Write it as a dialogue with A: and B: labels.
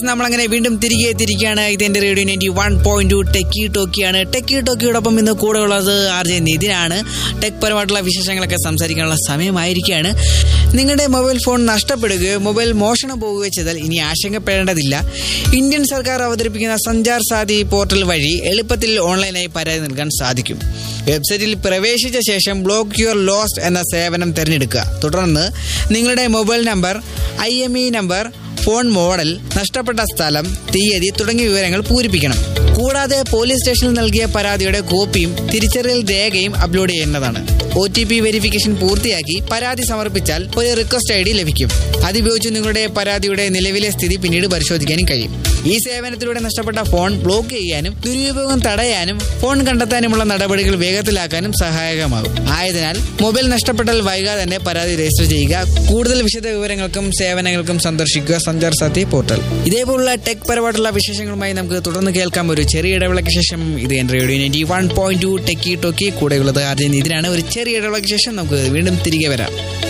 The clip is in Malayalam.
A: നമ്മളങ്ങനെ വീണ്ടും തിരികെ എത്തിയിരിക്കുകയാണ് ഇതെന്റെ radio ninety one point two techie ടോക്കിയാണ് ടെക്കി ടോക്കിയോടൊപ്പം ഇന്ന് കൂടെ ഉള്ളത് ആർ ജെ നിതിനാണ് ടെക് പരമായിട്ടുള്ള വിശേഷങ്ങളൊക്കെ സംസാരിക്കാനുള്ള സമയമായിരിക്കുകയാണ് നിങ്ങളുടെ മൊബൈൽ ഫോൺ നഷ്ടപ്പെടുകയോ മൊബൈൽ മോഷണം പോവുകയോ ചെയ്താൽ ഇനി ആശങ്കപ്പെടേണ്ടതില്ല ഇന്ത്യൻ സർക്കാർ അവതരിപ്പിക്കുന്ന സഞ്ചാർ സാധി പോർട്ടൽ വഴി എളുപ്പത്തിൽ ഓൺലൈനായി പരാതി നൽകാൻ സാധിക്കും വെബ്സൈറ്റിൽ പ്രവേശിച്ച ശേഷം ബ്ലോക്ക് യുവർ ലോസ്റ്റ് എന്ന സേവനം തിരഞ്ഞെടുക്കുക തുടർന്ന് നിങ്ങളുടെ mobile number I M E number phone model നഷ്ടപ്പെട്ട സ്ഥലം തീയതി തുടങ്ങിയ വിവരങ്ങൾ പൂരിപ്പിക്കണം കൂടാതെ പോലീസ് സ്റ്റേഷനിൽ നൽകിയ പരാതിയുടെ കോപ്പിയും തിരിച്ചറിയൽ രേഖയും അപ്ലോഡ് ചെയ്യേണ്ടതാണ് ഒ ടി പി വെരിഫിക്കേഷൻ പൂർത്തിയാക്കി പരാതി സമർപ്പിച്ചാൽ ഒരു റിക്വസ്റ്റ് ഐ ഡി ലഭിക്കും അതുപയോഗിച്ച് നിങ്ങളുടെ പരാതിയുടെ നിലവിലെ സ്ഥിതി പിന്നീട് പരിശോധിക്കാനും കഴിയും ഈ സേവനത്തിലൂടെ നഷ്ടപ്പെട്ട ഫോൺ ബ്ലോക്ക് ചെയ്യാനും ദുരുപയോഗം തടയാനും ഫോൺ കണ്ടെത്താനുമുള്ള നടപടികൾ വേഗത്തിലാക്കാനും സഹായകമാകും ആയതിനാൽ മൊബൈൽ നഷ്ടപ്പെട്ടാൽ വൈകാതെ തന്നെ പരാതി രജിസ്റ്റർ ചെയ്യുക കൂടുതൽ വിശദ വിവരങ്ങൾക്കും സേവനങ്ങൾക്കും സന്ദർശിക്കുക സഞ്ചാർ സാഥി പോർട്ടൽ ഇതേപോലുള്ള ടെക് പരമായിട്ടുള്ള വിശേഷങ്ങളുമായി നമുക്ക് തുടർന്ന് കേൾക്കാം ഒരു ചെറിയ ഇടവേളയ്ക്ക് ശേഷം ഇത് എൻ radio ninety one point two techie talkie കൂടെയുള്ളത് ആദ്യം ഇതിനാണ് ഒരു ചെറിയ ഇടവേളയ്ക്ക് ശേഷം നമുക്ക് വീണ്ടും തിരികെ വരാം